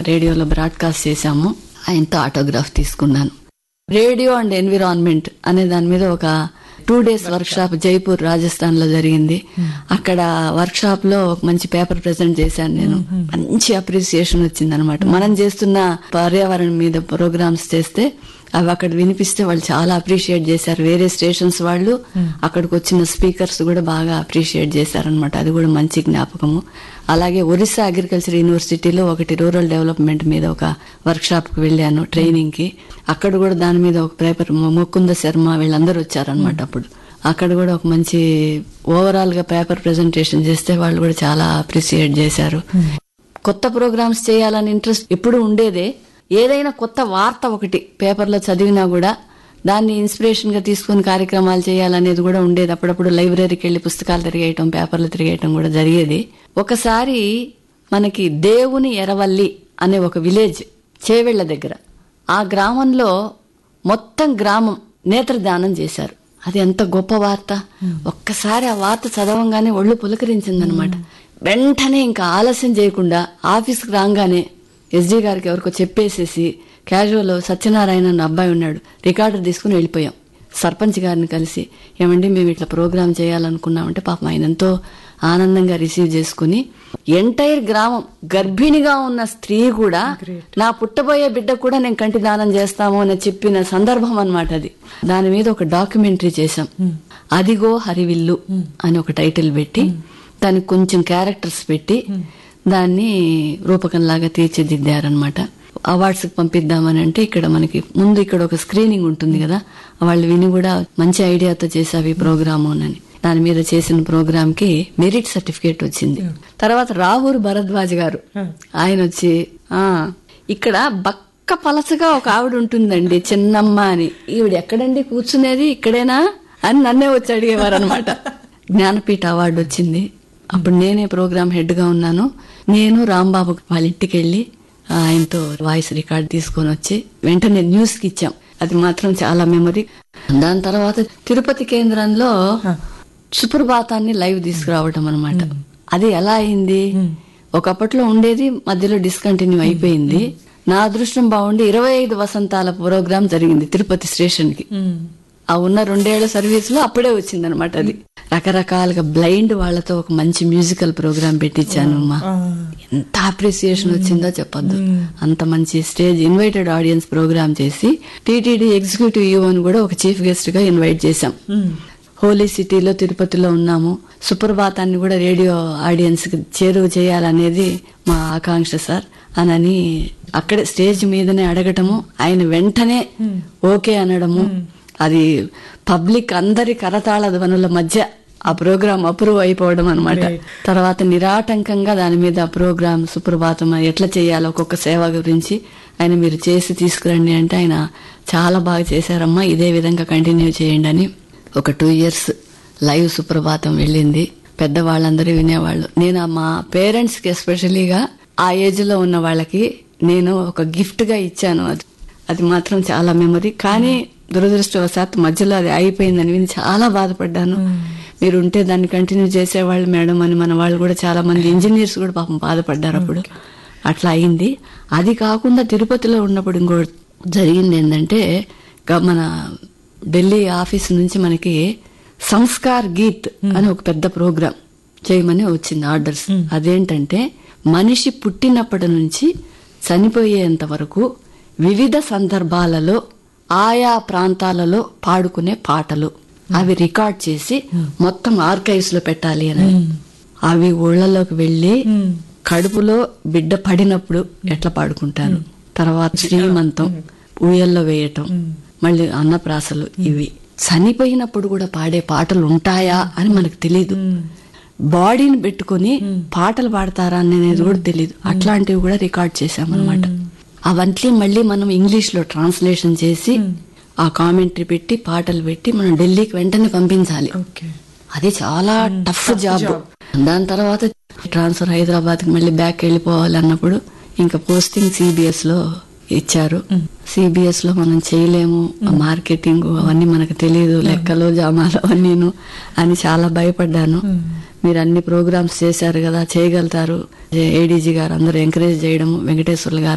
రేడియోలో బ్రాడ్కాస్ట్ చేశాము ఆయనతో ఆటోగ్రాఫ్ తీసుకున్నాను రేడియో అండ్ ఎన్విరాన్మెంట్ అనే దాని మీద ఒక two days workshop Jaipur Rajasthan లో జరిగింది అక్కడ వర్క్ షాప్ లో ఒక మంచి పేపర్ ప్రెజెంట్ చేశాను నేను మంచి అప్రిసియేషన్ వచ్చింది అనమాట మనం చేస్తున్న పర్యావరణం మీద ప్రోగ్రామ్స్ చేస్తే అవి అక్కడ వినిపిస్తే వాళ్ళు చాలా అప్రిషియేట్ చేశారు వేరే స్టేషన్స్ వాళ్ళు అక్కడికి వచ్చిన స్పీకర్స్ కూడా బాగా అప్రిషియేట్ చేశారనమాట అది కూడా మంచి జ్ఞాపకము అలాగే ఒరిస్సా అగ్రికల్చర్ యూనివర్సిటీలో ఒకటి రూరల్ డెవలప్మెంట్ మీద ఒక వర్క్ షాప్ కి వెళ్ళాను ట్రైనింగ్ కి అక్కడ కూడా దాని మీద ఒక పేపర్ ముకుంద శర్మ వీళ్ళందరూ వచ్చారనమాట అప్పుడు అక్కడ కూడా ఒక మంచి ఓవరాల్ గా పేపర్ ప్రెజెంటేషన్ చేస్తే వాళ్ళు కూడా చాలా అప్రిషియేట్ చేశారు కొత్త ప్రోగ్రామ్స్ చేయాలని ఇంట్రెస్ట్ ఎప్పుడు ఉండేదే ఏదైనా కొత్త వార్త ఒకటి పేపర్లో చదివినా కూడా దాన్ని ఇన్స్పిరేషన్ గా తీసుకుని కార్యక్రమాలు చేయాలనేది కూడా ఉండేది అప్పుడప్పుడు లైబ్రరీకి వెళ్లి పుస్తకాలు తిరిగేయటం పేపర్లు తిరిగేయటం కూడా జరిగేది ఒకసారి మనకి దేవుని ఎరవల్లి అనే ఒక విలేజ్ చేవెళ్ల దగ్గర ఆ గ్రామంలో మొత్తం గ్రామం నేత్రదానం చేశారు అది ఎంత గొప్ప వార్త ఒక్కసారి ఆ వార్త చదవంగానే ఒళ్ళు పులకరించిందనమాట వెంటనే ఇంకా ఆలస్యం చేయకుండా ఆఫీస్కి రాగానే ఎస్డీ గారికి ఎవరికో చెప్పేసేసి క్యాజువల్ సత్యనారాయణ అన్న అబ్బాయి ఉన్నాడు రికార్డర్ తీసుకుని వెళ్ళిపోయాం సర్పంచ్ గారిని కలిసి ఏమండి మేము ఇట్లా ప్రోగ్రామ్ చేయాలనుకున్నామంటే పాపం ఆయన ఎంతో ఆనందంగా రిసీవ్ చేసుకుని ఎంటైర్ గ్రామం గర్భిణిగా ఉన్న స్త్రీ కూడా నా పుట్టబోయే బిడ్డ కూడా నేను కంటి దానం చేస్తాము అని చెప్పిన సందర్భం అన్నమాట అది దాని మీద ఒక డాక్యుమెంటరీ చేశాం అదిగో హరివిల్లు అని ఒక టైటిల్ పెట్టి దానికి కొంచెం క్యారెక్టర్స్ పెట్టి దాన్ని రూపకంలాగా తీర్చిదిద్దారనమాట అవార్డ్స్ కి పంపిద్దామని అంటే ఇక్కడ మనకి ముందు ఇక్కడ ఒక స్క్రీనింగ్ ఉంటుంది కదా వాళ్ళు విని కూడా మంచి ఐడియాతో చేసావి ప్రోగ్రాము అని దాని మీద చేసిన ప్రోగ్రామ్ కి మెరిట్ సర్టిఫికేట్ వచ్చింది తర్వాత రాహుల్ భరద్వాజ్ గారు ఆయన వచ్చి ఆ ఇక్కడ బక్క పలసగా ఒక ఆవిడ ఉంటుందండి చిన్నమ్మ అని ఈవిడ ఎక్కడండి కూర్చునేది ఇక్కడేనా అని నన్నే వచ్చి అడిగేవారు అనమాట జ్ఞానపీఠ అవార్డు వచ్చింది అప్పుడు నేనే ప్రోగ్రామ్ హెడ్ గా ఉన్నాను నేను రాంబాబు వాళ్ళ ఇంటికి వెళ్ళి ఆయనతో వాయిస్ రికార్డ్ తీసుకొని వచ్చి వెంటనే న్యూస్ కి ఇచ్చాం అది మాత్రం చాలా మెమరీ దాని తర్వాత తిరుపతి కేంద్రంలో సుప్రభాతాన్ని లైవ్ తీసుకురావటం అనమాట అది ఎలా అయింది ఒకప్పట్లో ఉండేది మధ్యలో డిస్కంటిన్యూ అయిపోయింది నా అదృష్టం బాగుండి ఇరవై ఐదు వసంతాల ప్రోగ్రామ్ జరిగింది తిరుపతి స్టేషన్ కి ఆ ఉన్న రెండేళ్ల సర్వీస్ లో అప్పుడే వచ్చింది అనమాట అది రకరకాలుగా బ్లైండ్ వాళ్ళతో ఒక మంచి మ్యూజికల్ ప్రోగ్రామ్ పెట్టించాను అమ్మా ఎంత అప్రిసియేషన్ వచ్చిందో చెప్పొద్దు అంత మంచి స్టేజ్ ఇన్వైటెడ్ ఆడియన్స్ ప్రోగ్రామ్ చేసి టీటీడీ ఎగ్జిక్యూటివ్ యూఓని కూడా ఒక చీఫ్ గెస్ట్ గా ఇన్వైట్ చేశాం హోలీ సిటీలో తిరుపతిలో ఉన్నాము సుప్రభాతాన్ని కూడా రేడియో ఆడియన్స్ కి చేరువ చేయాలనేది మా ఆకాంక్ష సార్ అనని అక్కడే స్టేజ్ మీదనే అడగటము ఆయన వెంటనే ఓకే అనడము అది పబ్లిక్ అందరి కరతాళ ధ్వనుల మధ్య ఆ ప్రోగ్రామ్ అప్రూవ్ అయిపోవడం అనమాట తర్వాత నిరాటంకంగా దాని మీద ఆ ప్రోగ్రామ్ సుప్రభాతం ఎట్లా చేయాలో ఒక్కొక్క సేవ గురించి ఆయన మీరు చేసి తీసుకురండి అంటే ఆయన చాలా బాగా చేశారమ్మా ఇదే విధంగా కంటిన్యూ చేయండి అని ఒక టూ ఇయర్స్ లైవ్ సుప్రభాతం వెళ్ళింది పెద్దవాళ్ళందరూ వినేవాళ్ళు నేను మా పేరెంట్స్ కి ఎస్పెషలీగా ఆ ఏజ్ లో ఉన్న వాళ్ళకి నేను ఒక గిఫ్ట్ గా ఇచ్చాను అది అది మాత్రం చాలా మెమరీ కానీ దురదృష్టవశాత్తు మధ్యలో అది అయిపోయిందని విని చాలా బాధపడ్డాను మీరు ఉంటే దాన్ని కంటిన్యూ చేసేవాళ్ళు మేడం అని మన వాళ్ళు కూడా చాలా మంది ఇంజనీర్స్ కూడా పాపం బాధపడ్డారు అప్పుడు అట్లా అయింది అది కాకుండా తిరుపతిలో ఉన్నప్పుడు ఇంకో జరిగింది ఏంటంటే గ- మన ఢిల్లీ ఆఫీస్ నుంచి మనకి సంస్కార్ గీత్ అని ఒక పెద్ద ప్రోగ్రాం చేయమని వచ్చింది ఆర్డర్స్ అదేంటంటే మనిషి పుట్టినప్పటి నుంచి చనిపోయేంత వరకు వివిధ సందర్భాలలో ఆయా ప్రాంతాలలో పాడుకునే పాటలు అవి రికార్డ్ చేసి మొత్తం ఆర్కైవ్స్ లో పెట్టాలి అని అవి ఊళ్ళలోకి వెళ్లి కడుపులో బిడ్డ పడినప్పుడు ఎట్లా పాడుకుంటారు తర్వాత శ్రీమంతం ఊయల్లో వేయటం మళ్ళీ అన్నప్రాసలు ఇవి చనిపోయినప్పుడు కూడా పాడే పాటలు ఉంటాయా అని మనకు తెలీదు బాడీని పెట్టుకొని పాటలు పాడతారా అనేది కూడా తెలియదు అట్లాంటివి కూడా రికార్డ్ చేశామన్నమాట అవన్నీ మళ్ళీ మనం ఇంగ్లీష్ లో ట్రాన్స్లేషన్ చేసి ఆ కామెంటరీ పెట్టి పాటలు పెట్టి మనం ఢిల్లీకి వెంటనే పంపించాలి ఓకే అది చాలా టఫ్ జాబ్ దాని తర్వాత ట్రాన్స్ఫర్ హైదరాబాద్ కి మళ్ళీ బ్యాక్ వెళ్ళిపోవాలి అన్నప్పుడు ఇంకా పోస్టింగ్ సిబిఎస్ లో ఇచ్చారు సిబిఎస్ లో మనం చేయలేము మార్కెటింగ్ అవన్నీ మనకు తెలియదు లెక్కలు జామాలు అవన్నీను అని చాలా భయపడ్డాను మీరు అన్ని ప్రోగ్రామ్స్ చేశారు కదా చేయగలుగుతారు ఏడీజీ గారు అందరూ ఎంకరేజ్ చేయడం వెంకటేశ్వర్లు గారు